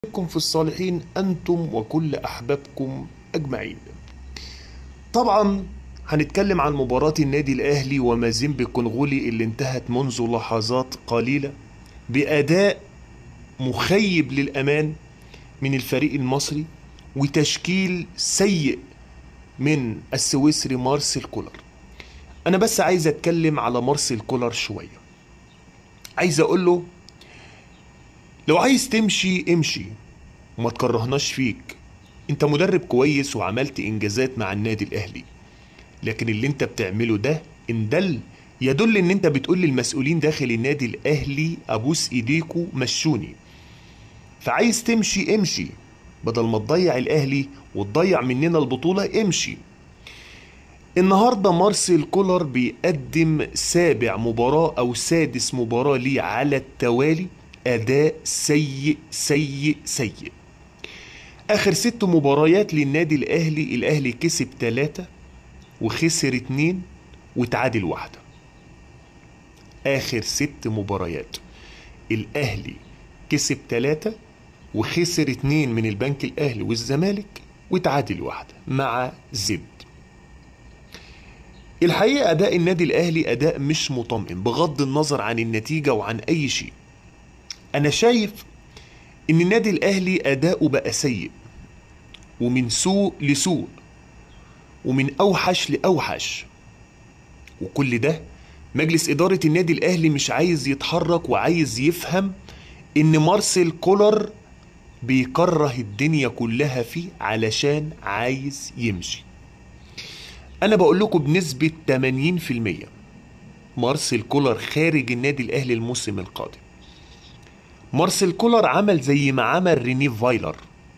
بكم في الصالحين أنتم وكل أحبابكم أجمعين طبعا هنتكلم عن مباراة النادي الأهلي ومازيمبي الكونغولي اللي انتهت منذ لحظات قليلة بأداء مخيب للأمان من الفريق المصري وتشكيل سيء من السويسري مارسيل كولر أنا بس عايز أتكلم على مارسيل كولر شوية عايز أقول له لو عايز تمشي امشي وما تكرهناش فيك انت مدرب كويس وعملت انجازات مع النادي الاهلي لكن اللي انت بتعمله ده ان دل يدل ان انت بتقول للمسؤولين داخل النادي الاهلي ابوس ايديكوا مشوني فعايز تمشي امشي بدل ما تضيع الاهلي وتضيع مننا البطولة امشي النهاردة مارسيل كولر بيقدم سابع مباراة او سادس مباراة ليه على التوالي أداء سيء سيء سيء آخر ست مباريات للنادي الأهلي الأهلي كسب ثلاثة وخسر اتنين وتعادل واحدة آخر ست مباريات الأهلي كسب ثلاثة وخسر اتنين من البنك الأهلي والزمالك وتعادل واحدة مع زد الحقيقة أداء النادي الأهلي أداء مش مطمئن بغض النظر عن النتيجة وعن أي شيء انا شايف ان النادي الاهلي اداؤه بقى سيء ومن سوء لسوء ومن اوحش لاوحش وكل ده مجلس اداره النادي الاهلي مش عايز يتحرك وعايز يفهم ان مارسيل كولر بيكره الدنيا كلها فيه علشان عايز يمشي انا بقول لكم بنسبه 80% مارسيل كولر خارج النادي الاهلي الموسم القادم مارسيل كولر عمل زي ما عمل ريني فايلر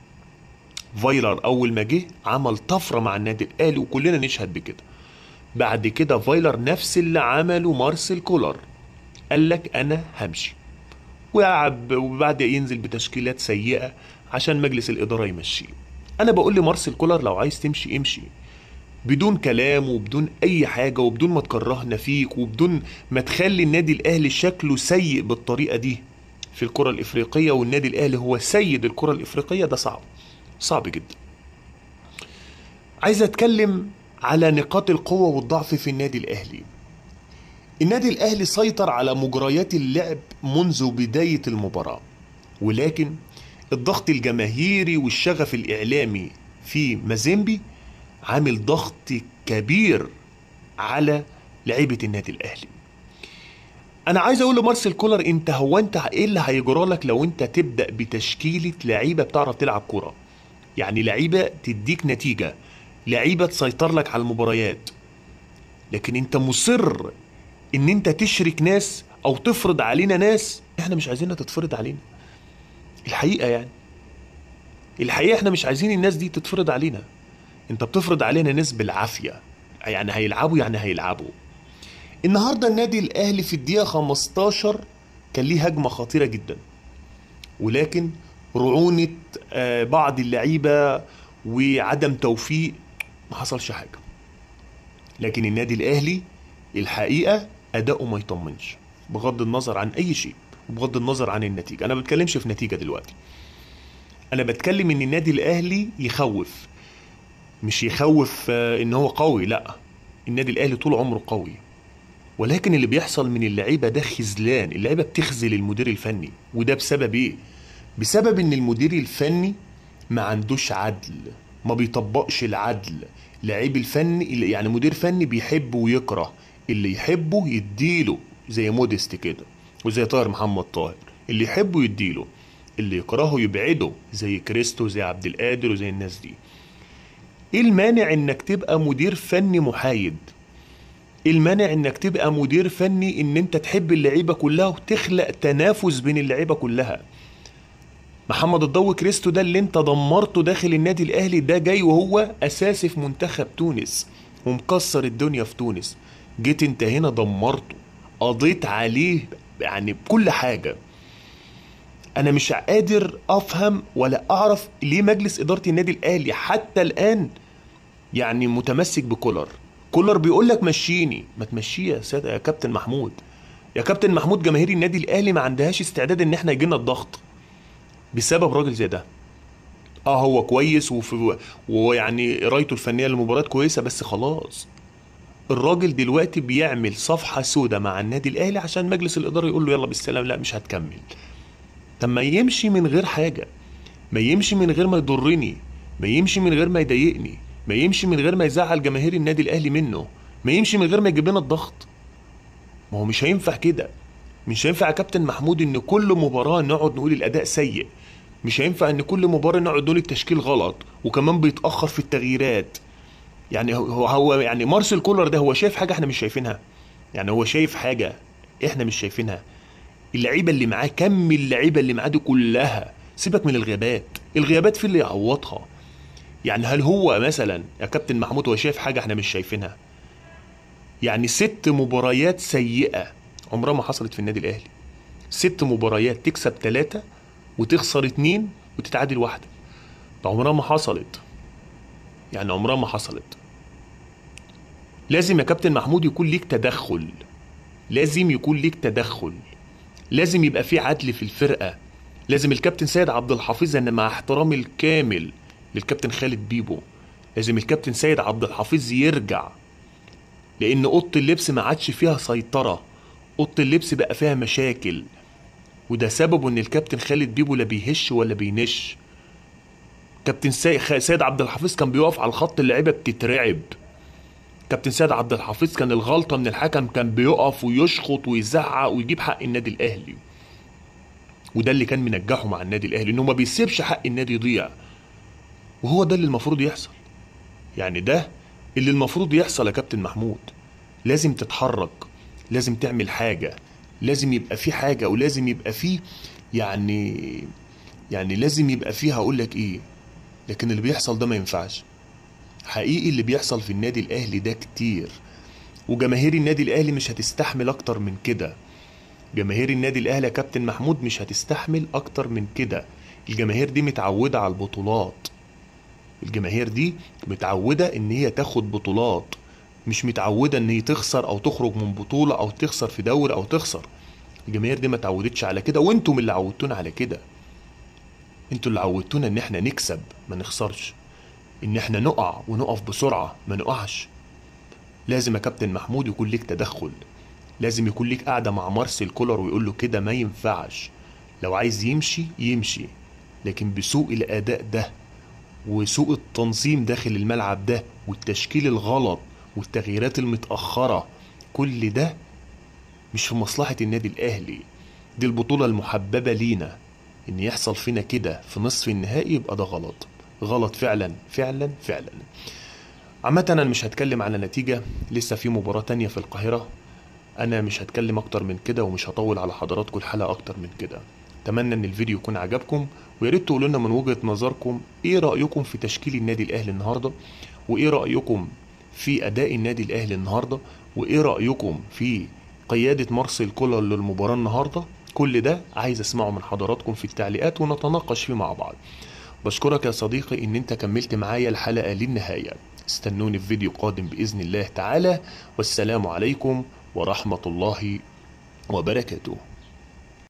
فايلر اول ما جه عمل طفره مع النادي الاهلي وكلنا نشهد بكده بعد كده فايلر نفس اللي عمله مارسيل كولر قال لك انا همشي وقعد وبعد ينزل بتشكيلات سيئه عشان مجلس الاداره يمشيه انا بقول لمارسيل كولر لو عايز تمشي امشي بدون كلام وبدون اي حاجه وبدون ما تكرهنا فيك وبدون ما تخلي النادي الاهلي شكله سيء بالطريقه دي في الكرة الإفريقية والنادي الأهلي هو سيد الكرة الإفريقية ده صعب صعب جدا عايز أتكلم على نقاط القوة والضعف في النادي الأهلي النادي الأهلي سيطر على مجريات اللعب منذ بداية المباراة ولكن الضغط الجماهيري والشغف الإعلامي في مازيمبي عامل ضغط كبير على لعيبة النادي الأهلي انا عايز اقول لمارسيل كولر انت هو انت ايه اللي هيجرى لك لو انت تبدا بتشكيله لعيبه بتعرف تلعب كوره يعني لعيبه تديك نتيجه لعيبه تسيطر لك على المباريات لكن انت مصر ان انت تشرك ناس او تفرض علينا ناس احنا مش عايزينها تتفرض علينا الحقيقه يعني الحقيقه احنا مش عايزين الناس دي تتفرض علينا انت بتفرض علينا ناس بالعافيه يعني هيلعبوا يعني هيلعبوا النهارده النادي الاهلي في الدقيقه 15 كان ليه هجمه خطيره جدا ولكن رعونه بعض اللعيبه وعدم توفيق ما حصلش حاجه لكن النادي الاهلي الحقيقه اداؤه ما يطمنش بغض النظر عن اي شيء وبغض النظر عن النتيجه انا ما بتكلمش في نتيجه دلوقتي انا بتكلم ان النادي الاهلي يخوف مش يخوف ان هو قوي لا النادي الاهلي طول عمره قوي ولكن اللي بيحصل من اللعيبه ده خذلان اللعيبه بتخذل المدير الفني وده بسبب ايه بسبب ان المدير الفني ما عندوش عدل ما بيطبقش العدل لعيب الفني يعني مدير فني بيحب ويكره اللي يحبه يديله زي موديست كده وزي طاهر محمد طاهر اللي يحبه يديله اللي يكرهه يبعده زي كريستو زي عبد القادر وزي الناس دي ايه المانع انك تبقى مدير فني محايد المانع انك تبقى مدير فني ان انت تحب اللعيبه كلها وتخلق تنافس بين اللعيبه كلها محمد الضو كريستو ده اللي انت دمرته داخل النادي الاهلي ده جاي وهو اساسي في منتخب تونس ومكسر الدنيا في تونس جيت انت هنا دمرته قضيت عليه يعني بكل حاجه انا مش قادر افهم ولا اعرف ليه مجلس اداره النادي الاهلي حتى الان يعني متمسك بكولر كولر بيقول لك مشيني ما تمشيه يا سيد يا كابتن محمود يا كابتن محمود جماهير النادي الاهلي ما عندهاش استعداد ان احنا يجينا الضغط بسبب راجل زي ده اه هو كويس وفي ويعني قرايته الفنيه للمباراه كويسه بس خلاص الراجل دلوقتي بيعمل صفحه سودة مع النادي الاهلي عشان مجلس الاداره يقول له يلا بالسلام لا مش هتكمل طب ما يمشي من غير حاجه ما يمشي من غير ما يضرني ما يمشي من غير ما يضايقني ما يمشي من غير ما يزعل جماهير النادي الاهلي منه ما يمشي من غير ما يجيب لنا الضغط ما هو مش هينفع كده مش هينفع يا كابتن محمود ان كل مباراه نقعد نقول الاداء سيء مش هينفع ان كل مباراه نقعد نقول التشكيل غلط وكمان بيتاخر في التغييرات يعني هو هو يعني مارسيل كولر ده هو شايف حاجه احنا مش شايفينها يعني هو شايف حاجه احنا مش شايفينها اللعيبه اللي معاه كم اللعيبه اللي معاه دي كلها سيبك من الغيابات الغيابات في اللي يعوضها يعني هل هو مثلا يا كابتن محمود هو شايف حاجه احنا مش شايفينها يعني ست مباريات سيئه عمرها ما حصلت في النادي الاهلي ست مباريات تكسب ثلاثة وتخسر اتنين وتتعادل واحدة ده عمرها ما حصلت يعني عمرها ما حصلت لازم يا كابتن محمود يكون ليك تدخل لازم يكون ليك تدخل لازم يبقى في عدل في الفرقة لازم الكابتن سيد عبد الحفيظ ان مع احترامي الكامل للكابتن خالد بيبو لازم الكابتن سيد عبد الحفيظ يرجع لان اوضه اللبس ما عادش فيها سيطره اوضه اللبس بقى فيها مشاكل وده سببه ان الكابتن خالد بيبو لا بيهش ولا بينش كابتن سي- سيد عبد الحفيظ كان بيقف على الخط اللعيبه بتترعب كابتن سيد عبد الحفيظ كان الغلطه من الحكم كان بيقف ويشخط ويزعق ويجيب حق النادي الاهلي وده اللي كان منجحه مع النادي الاهلي انه ما بيسيبش حق النادي يضيع وهو ده اللي المفروض يحصل يعني ده اللي المفروض يحصل يا كابتن محمود لازم تتحرك لازم تعمل حاجة لازم يبقى في حاجة ولازم يبقى في يعني يعني لازم يبقى فيه هقول لك ايه لكن اللي بيحصل ده ما ينفعش حقيقي اللي بيحصل في النادي الاهلي ده كتير وجماهير النادي الاهلي مش هتستحمل اكتر من كده جماهير النادي الاهلي يا كابتن محمود مش هتستحمل اكتر من كده الجماهير دي متعودة على البطولات الجماهير دي متعودة ان هي تاخد بطولات مش متعودة ان هي تخسر او تخرج من بطولة او تخسر في دوري او تخسر الجماهير دي ما تعودتش على كده وانتم اللي عودتونا على كده انتوا اللي عودتونا ان احنا نكسب ما نخسرش ان احنا نقع ونقف بسرعة ما نقعش لازم يا كابتن محمود يكون ليك تدخل لازم يكون ليك قاعدة مع مارسيل كولر ويقول له كده ما ينفعش لو عايز يمشي يمشي لكن بسوء الاداء ده وسوء التنظيم داخل الملعب ده والتشكيل الغلط والتغييرات المتأخرة كل ده مش في مصلحة النادي الأهلي دي البطولة المحببة لينا إن يحصل فينا كده في نصف النهائي يبقى ده غلط غلط فعلا فعلا فعلا عامة أنا مش هتكلم على نتيجة لسه في مباراة تانية في القاهرة أنا مش هتكلم أكتر من كده ومش هطول على حضراتكم الحلقة أكتر من كده أتمنى إن الفيديو يكون عجبكم ويا ريت تقولوا لنا من وجهة نظركم إيه رأيكم في تشكيل النادي الأهلي النهاردة وإيه رأيكم في أداء النادي الأهلي النهاردة وإيه رأيكم في قيادة مارسيل كولر للمباراة النهاردة كل ده عايز أسمعه من حضراتكم في التعليقات ونتناقش فيه مع بعض بشكرك يا صديقي إن أنت كملت معايا الحلقة للنهاية استنوني في فيديو قادم بإذن الله تعالى والسلام عليكم ورحمة الله وبركاته